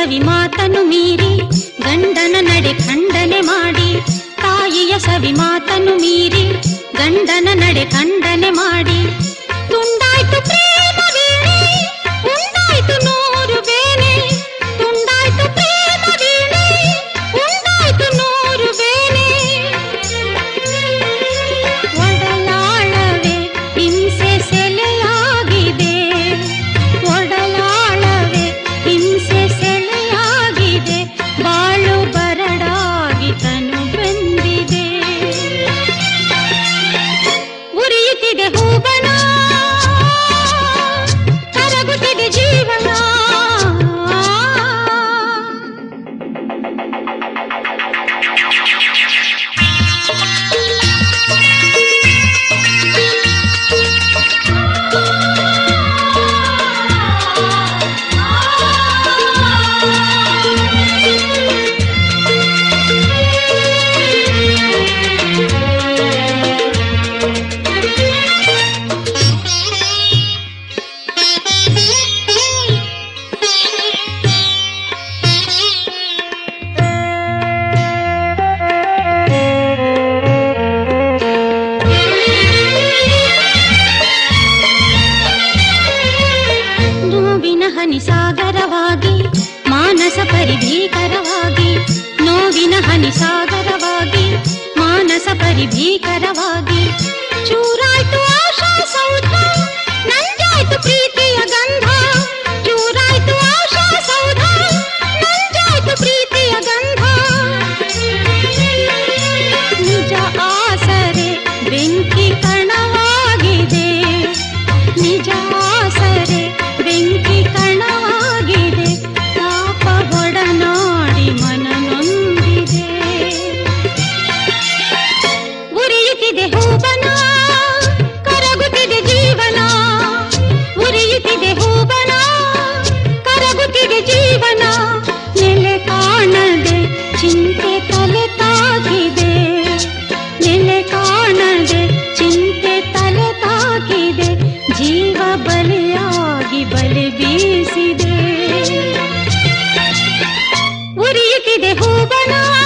ಸವಿ ಮಾತನ್ನು ಮೀರಿ ಗಂಡನ ನಡೆ ಖಂಡನೆ ಮಾಡಿ ತಾಯಿಯ ಸವಿ ಮಾತನ್ನು ಮೀರಿ ಗಂಡನ ನಡೆ ಖಂಡನೆ ಮಾಡಿ ತುಂಡಾಯ್ತು ಪ್ರೇಮ ವೀಣೆ ಉಂಡಾಯ್ತು ನೂರು ಬೇನೆ ತುಂಡಾಯ್ತು ಪ್ರೇಮ ವೀಣೆ ಉಂಡಾಯ್ತು ನೂರು ಬೇನೆ ಒಡಲಾಳವೇ ಹಿಂಸೆ ಸೆಲೆಯಾಗಿದೆ ಒಡಲಾಳವೇ ಹಿಂಸೆ ಸೆಲೆಯಾಗಿದೆ ಬಾಳು ಬರಡಾಗಿ ತನು ಬಂದಿದೆ ಉರಿಯುತ್ತಿದೆ ಹೂಬಣ ಕರಗುತ್ತಿದೆ ಜೀವನ ನೋವಿನ ಹನಿ ಸಾಗರವಾಗಿ ಮಾನಸ ಪರಿಭೀಕರವಾಗಿ ನೋವಿನ ಹನಿ ಸಾಗರವಾಗಿ ಮಾನಸ ಪರಿಭೀಕರವಾಗಿ ಚೂರಾಯ್ತು ಆಶಾ ಸೌಧ ನಂಜಾಯ್ತು ಪ್ರೀತಿಯ ಗಂಧ ಚೂರಾಯ್ತು ಆಶಾ ಸೌಧ ನಂಜಾಯ್ತು ಪ್ರೀತಿಯ ಗಂಧ ನಿಜ ಆಸರೆ ಬೆಂಕಿ ಕಣವಾಗಿದೆ ನಿಜ ಆಸರೆ ಬೆಂಕಿ ಕಣವಾಗಿದೆ ತಾಪ ಒಡನಾಡಿ ಮನ ನೊಂದಿದೆ ಉರಿಯುತ್ತಿದೆ ಹೂಬನ ಕರಗುತ್ತಿದೆ ಜೀವನ ಉರಿಯುತ್ತಿದೆ ಹೂಬನ ಕರಗುತ್ತಿದೆ ಜೀವನ ನೆಲೆ ಕಾಣದೆ ಚಿಂತೆ ತಲೆ ತಾಗಿದೆ ನೆಲೆ ಕಾಣದೆ ಚಿಂತೆ ತಲೆ ತಾಗಿದೆ ಜೀವ ಬಲಿಯಾಗಿ ಬಲಿ ಬೀಸಿದೆ ಉರಿಯುತ್ತಿದೆ ಹೂಬನ